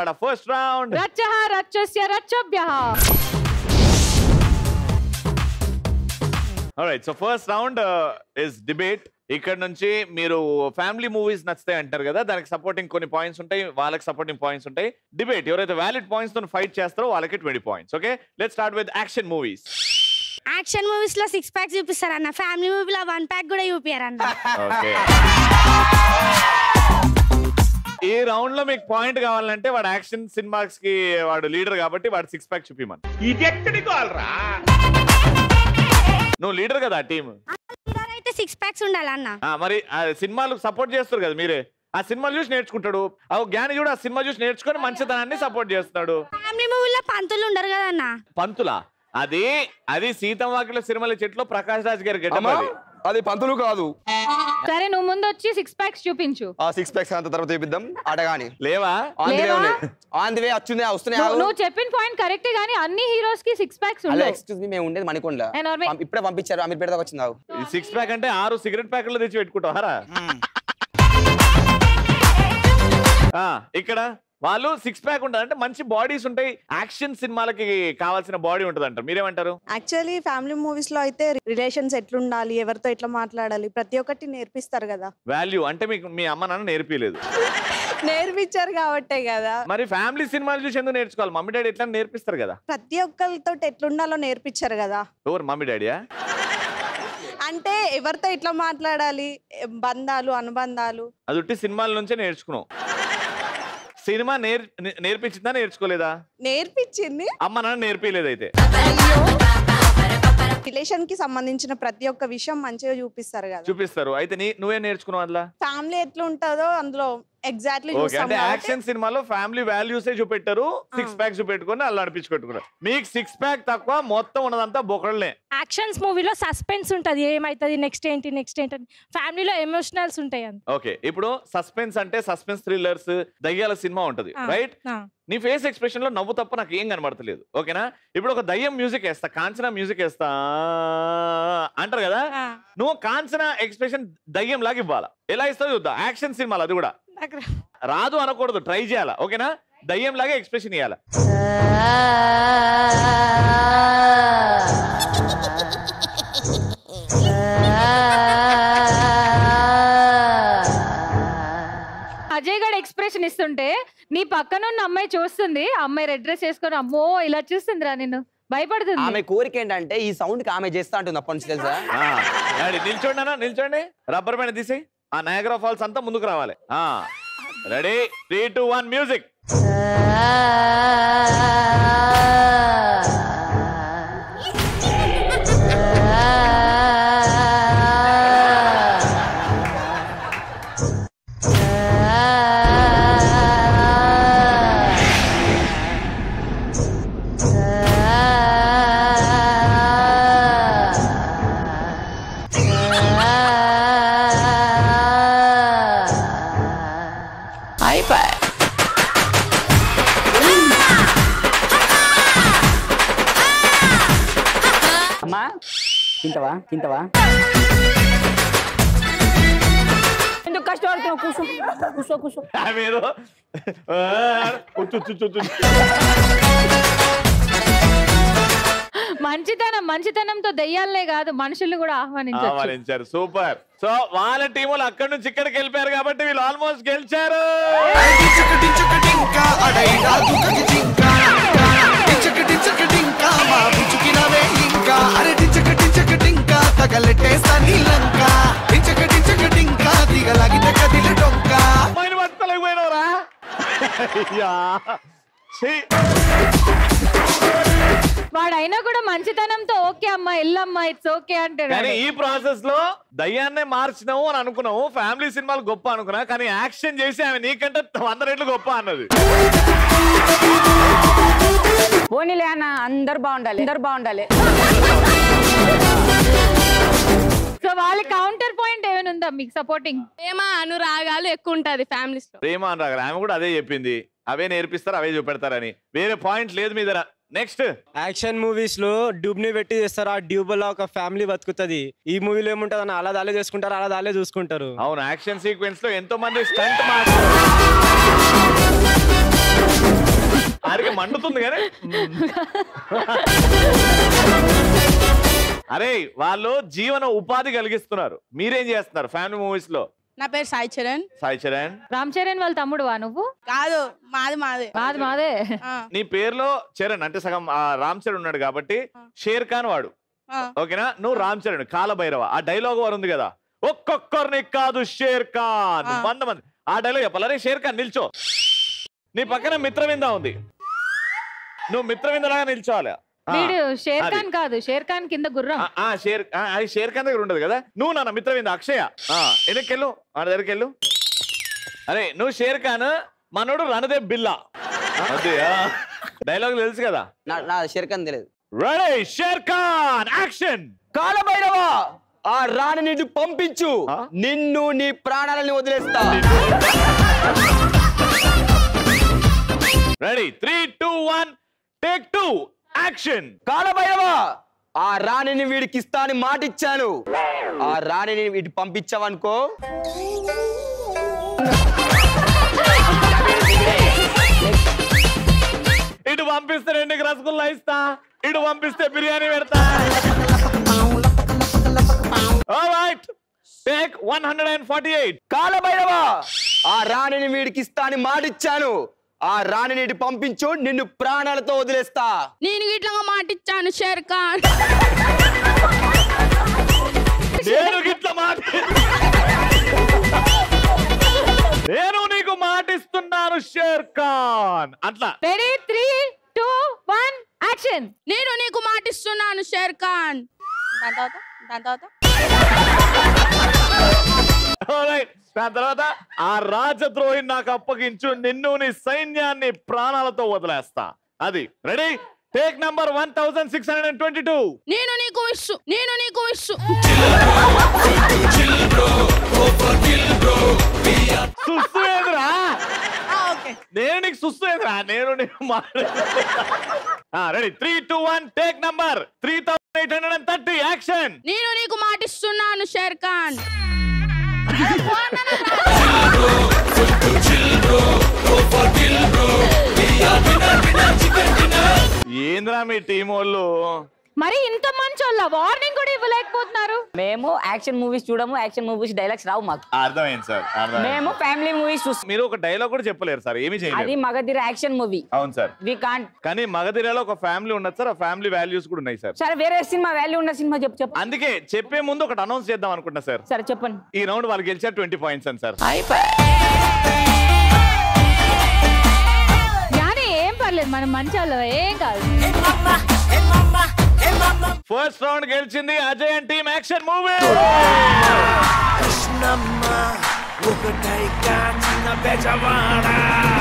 our first round. రచ్చః రచ్చస్య రచ్చభ్యః Alright, so first round uh, is debate. ఇక్కడ నుంచి మీరు family movies నచ్చుతాయి అంటారు కదా దానికి సపోర్టింగ్ కొన్ని పాయింట్స్ ఉంటాయి వాళ్ళకి సపోర్టింగ్ పాయింట్స్ ఉంటాయి డిబేట్ ఎవరైతే వ్యాలిడ్ పాయింట్స్ తో ఫైట్ చేస్తారో వాళ్ళకి twenty points okay let start with action movies action movies లో సిక్స్ ప్యాక్ చూపిస్తారన్న ఫ్యామిలీ మూవీలో వన్ ప్యాక్ కూడా చూపియారన్న ఓకే ఈ రౌండ్ లో మీకు పాయింట్ కావాలంటే వాడు యాక్షన్ సినిమాస్ కి వాడు లీడర్ కాబట్టి వాడు సిక్స్ ప్యాక్ చూపిమని ఇది ఎక్కడికి నువ్వు లీడర్ కదా టీమ్ హీరోలో అయితే సిక్స్ ప్యాక్స్ ఉండాలన్న మరి ఆ సినిమాలు సపోర్ట్ చేస్తారు కదా మీరే ఆ సినిమాలు చూసి నేర్చుకుంటాడు ఆ జ్ఞాని కూడా ఆ సినిమా చూసి నేర్చుకొని మంచితనాన్ని సపోర్ట్ చేస్తాడు ఫ్యామిలీ మూవీలో పంతులు ఉండరు కదన్న పంతులా అది అది సీతమ్మాకిల సిరిమల చెట్లో ప్రకాష్ రాజ్ గారి గెటప్ అమ్మా అది అది పంతులు కాదు సరే నువ్వు ముందు వచ్చి సిక్స్ ప్యాక్స్ చూపించు ఆ సిక్స్ ప్యాక్స్ అంత తర్వాత చూపిద్దాం అడగాని లేవా ఆన్ ది వే లేవా? ఉన్నాయి ఆన్ ది వే వచ్చింది వస్తున్నాయి నువ్వు ఆగు. నువ్వు చెప్పిన పాయింట్ కరెక్టే కానీ అన్ని హీరోస్ కి సిక్స్ ప్యాక్స్ హలో ఉండవు ఎక్స్క్యూజ్ మీ మేము ఉండేది మణికొండ ఏ, నార్మల్. పంప- ఇప్పుడే పంపించారు అమీర్ పేట దాకా వచ్చింది ఆగు. ఈ సిక్స్ ప్యాక్ అంటే ఆరు సిగరెట్ ప్యాకెట్లు తెచ్చి పెట్టుకుంటారా ఆ, ఇక్కడ వాళ్ళు సిక్స్ ప్యాక్ ఉంటుంది అంటే మంచి బాడీస్ ఉంటాయి యాక్షన్ సినిమాలకి కావాల్సిన బాడీ ఉంటుంది అంటారు మీరేమంటారు యాక్చువల్లీ ఫ్యామిలీ మూవీస్ లో అయితే రిలేషన్స్ ఎట్లుండాలి ఎవరితో ఎట్లా మాట్లాడాలి ప్రతి ఒక్కటి నేర్పిస్తారు కదా వాల్యూ అంటే మీకు మీ అమ్మ నాన్న నేర్పిలేదు నేర్పించారు కాబట్టే కదా మరి ఫ్యామిలీ సినిమాలు చూసి ఎందుకు నేర్చుకోవాలి మమ్మీ డాడీ ఎట్లా నేర్పిస్తారు కదా ప్రతి ఒక్కరితో ఎట్లుండాలో నేర్పించారు కదా ఎవరు మమ్మీ డాడీయా అంటే ఎవరితో ఎట్లా మాట్లాడాలి ఏ బంధాలు అనుబంధాలు అది ఉట్టి సినిమాల నుంచే నేర్చుకున్నాం సినిమా నేర్ నే- నేర్పించిందా నేర్చుకోలేదా నేర్పించింది అమ్మ నాన్న నేర్పిలేదు అయితే రిలేషన్ కి సంబంధించిన ప్రతి ఒక్క విషయం మంచిగా చూపిస్తారు కదా చూపిస్తారు అయితే నీ నువ్వే నేర్చుకున్నావు అందులో ఫ్యామిలీ ఎట్లా ఉంటుందో అందులో ఎగ్జాక్ట్లీ ఓకే చూస్తాం అంటే కాబట్టి యాక్షన్ సినిమాలో ఫ్యామిలీ వాల్యూసే చూపెట్టారు సిక్స్ ప్యాక్ చూపెట్టుకుని అలా నడిపించుకుంటున్నారు మీకు సిక్స్ ప్యాక్ తక్కువ మొత్తం ఉన్నదంతా బొకడలే యాక్షన్స్ మూవీలో సస్పెన్స్ ఉంటది ఏమైతుంది నెక్స్ట్ ఏంటి నెక్స్ట్ ఏంటి అని ఫ్యామిలీలో ఎమోషనల్స్ ఉంటాయి అంత ఓకే ఇప్పుడు సస్పెన్స్ అంటే సస్పెన్స్ థ్రిల్లర్స్ దయ్యాల సినిమా ఉంటది ఆ, రైట్ ఆ. నీ ఫేస్ ఎక్స్ప్రెషన్ లో నవ్వు తప్ప నాకు ఏం కనబడతలేదు ఓకేనా ఇప్పుడు ఒక దయ్యం మ్యూజిక్ వేస్తా కాంచన మ్యూజిక్ వేస్తా అంటారు కదా ఆ, నువ్వు కాంచన ఎక్స్ప్రెషన్ దయ్యం లాగా ఇవ్వాలా ఎలా ఇస్తావు చూద్దాం యాక్షన్ సినిమాలు అది కూడా నాకు రా- రాదు అనకూడదు ట్రై చేయాలా ఓకేనా దయ్యం లాగా ఎక్స్ప్రెషన్ ఇవ్వాలా అజయ్ గడ్ ఎక్స్ప్రెషన్ ఇస్తుంటే నీ పక్కన ఉన్న అమ్మాయి చూస్తుంది ఆ అమ్మాయి రెడ్ డ్రెస్ వేసుకొని అమ్మో ఇలా చూస్తుందిరా నిన్ను భయపడుతుంది ఆమె కోరిక ఏంటంటే ఈ సౌండ్ కి ఆమె చేస్తా ఉంటుంది అప్పటి నుంచి తెలుసా ఆ, డాడీ, నిల్చోండి అన్న నిల్చోండి రబ్బర్ బ్యాండ్ తీసి ఆ నయాగరా ఫాల్స్ అంతా ముందుకు రావాలి ఆ ready three two one music అమ్మా తింటావా తింటావా ఎందుకు కష్టపడుతున్నావు కూర్చో కూర్చో కూర్చో ఆమెదో ఆ, ఉచ్చు, ఉచ్చు, ఉచ్చు, ఉచ్చు. మంచితనం మంచితనంతో దెయ్యాలనే కాదు మనుషుల్ని కూడా ఆహ్వానించవచ్చు ఆహ్వానించారు సూపర్ సో వాళ్ళ టీములు అక్కడి నుంచి ఇక్కడికి వెళ్ళిపోయారు కాబట్టి వీళ్ళు ఆల్మోస్ట్ గెలిచారు అమ్మాయిని పట్టుకోలేకపోయినవరా అయ్యా ఛీ. వాడైనా కూడా మంచితనంతో ఓకే అమ్మా ఎల్లమ్మా ఇట్స్ ఓకే అంటాడు కానీ ఈ ప్రాసెస్ లో దయ్యాన్నే మార్చినావు అని అనుకున్నావు ఫ్యామిలీ సినిమాలు గొప్ప అనుకున్నా కానీ యాక్షన్ చేసి ఆమె నీకంటే వంద రెట్లు గొప్ప అన్నది పోనీలే అన్న అందరు బాగుండాలి అందరు బాగుండాలి సో వాళ్ళ కౌంటర్ పాయింట్ ఏమైనా ఉందా మీకు సపోర్టింగ్ ప్రేమ అనురాగాలు ఎక్కువ ఉంటది ఫ్యామిలీస్ లో ప్రేమ అని రాగల ఆమె కూడా అదే చెప్పింది అవే నేర్పిస్తారు అవే చూపెడతారని వేరే పాయింట్ లేదు మీ దగ్గర నెక్స్ట్ యాక్షన్ మూవీస్ లో డ్యూబ్ ని పెట్టి చేస్తారు ఆ డ్యూబ్ లో ఒక ఫ్యామిలీ బతుకుతుంది ఈ మూవీలో ఏముంటది అన్న అలా దాలే చేసుకుంటారు అలా దాలే చూసుకుంటారు అవును యాక్షన్ సీక్వెన్స్ లో ఎంతో మంది స్టంట్ మాస్టర్ మండుతుంది కానీ అరే వాళ్ళు జీవన ఉపాధి కలిగిస్తున్నారు మీరేం చేస్తున్నారు ఫ్యామిలీ మూవీస్ లో నా పేరు సాయి చరణ్ సాయి చరణ్ రామ్ చరణ్ వాళ్ళ తమ్ముడువా నువ్వు కాదు మాది మాదే మాది మాదే ఆ, నీ పేరులో చరణ్ అంటే సగం ఆ రామ్ చరణ్ ఉన్నాడు కాబట్టి షేర్ ఖాన్ వాడు ఆ. ఓకేనా నువ్వు రామ్ చరణ్ కాలభైరవ ఆ డైలాగ్ వారు ఉంది కదా ఒక్కొక్కరిని కాదు షేర్ ఖాన్ ఆ. వంద మంది ఆ డైలాగ్ చెప్పాలి అరే షేర్ ఖాన్ నిల్చో నీ పక్కన మిత్రవింద ఉంది నువ్వు మిత్రవింద లాగా నిల్చోవాలి ఆ. వీడు షేర్ అది. ఖాన్ కాదు షేర్ ఖాన్ కింద గుర్రం ఆ, ఆ షేర్ ఆ, అది షేర్ ఖాన్ దగ్గర ఉండదు కదా నువ్వు నాన్న మిత్రవింద అక్షయ ఆ, వెనక్కెళ్ళు ఆ దగ్గరికి వెళ్ళు అరే నువ్వు షేర్ ఖాన్ మనోడు రణదేవ్ బిల్లా అదే డైలాగ్ తెలుసు కదా నా నా షేర్ఖాన్ తెలియదు రెడీ షేర్ ఖాన్ యాక్షన్ కాలభైరవ ఆ రాణి నిన్ను పంపించు ఆ? నిన్ను నీ ప్రాణాలని వదిలేస్తా ready three two one take two action Kalabhairava ఆ రాణిని వీడికి ఇస్తా అని మాట ఇచ్చాను ఆ రాణిని వీటి పంపించావనుకో ఇటు పంపిస్తే రెండుకి రసగుల్లా ఇస్తా ఇటు పంపిస్తే బిర్యానీ పెడతా right take one hundred and forty eight Kalabhairava ఆ రాణిని వీడికి ఇస్తా అని మాట ఇచ్చాను ఆ రాణిని ఇటు పంపించు నిన్ను ప్రాణాలతో వదిలేస్తా నేను ఇట్లా మాటిచ్చాను షేర్ ఖాన్ నేను గిట్ల మాట నేను నీకు మాటిస్తున్నాను షేర్ ఖాన్ అట్లా ready three two one action నేను నీకు మాటిస్తున్నాను షేర్ ఖాన్ దాని తర్వాత దాని తర్వాత Alright. దాని తర్వాత ఆ రాజద్రోహిని నాకు అప్పగించు నిన్ను నీ సైన్యాన్ని ప్రాణాలతో వదిలేస్తా అది ready take number one thousand six hundred and twenty two నేను నీకు విస్సు నేను నీకు విస్సు సుస్సు ఎదురా ఓకే నేను నీకు సుస్సు ఎదురా నేను నీకు ready three two one take number three thousand eight hundred and thirty action నేను నీకు మాటిస్తున్నాను షేర్ ఖాన్ ఏంద్రా మీ టీం వాళ్ళు మరి ఇంత మంచోళ్ళ వార్నింగ్ కూడా ఇవ్వలేకపోతున్నారు మేము యాక్షన్ మూవీస్ చూడము యాక్షన్ మూవీస్ డైలాగ్స్ రావు మాకు అర్థమైంది సార్ మేము ఫ్యామిలీ మూవీస్ చూస్తాం మీరు ఒక డైలాగ్ కూడా చెప్పలేరు సార్ ఏమి అది చేయలేదు మగధీర యాక్షన్ మూవీ అవును సార్ వి కాంట్ కానీ మగధిరలో ఒక ఫ్యామిలీ ఉన్నది సార్ ఆ ఫ్యామిలీ వాల్యూస్ కూడా ఉన్నాయి సార్ సరే వేరే సినిమా వాల్యూ ఉన్న సినిమా చెప్పు చెప్పు అందుకే చెప్పే ముందు ఒకటి అనౌన్స్ చేద్దాం అనుకుంటా సార్ సరే చెప్పండి ఈ రౌండ్ వాళ్ళు గెలిచారు ట్వంటీ పాయింట్స్ అని సార్ కానీ ఏం పర్లేదు మనం మంచోళ్ళం ఏం కాదు ఫస్ట్ రౌండ్ గెలిచింది Ajay and team action movie Krishnamma ఒకటై కాచిన బెజవాడ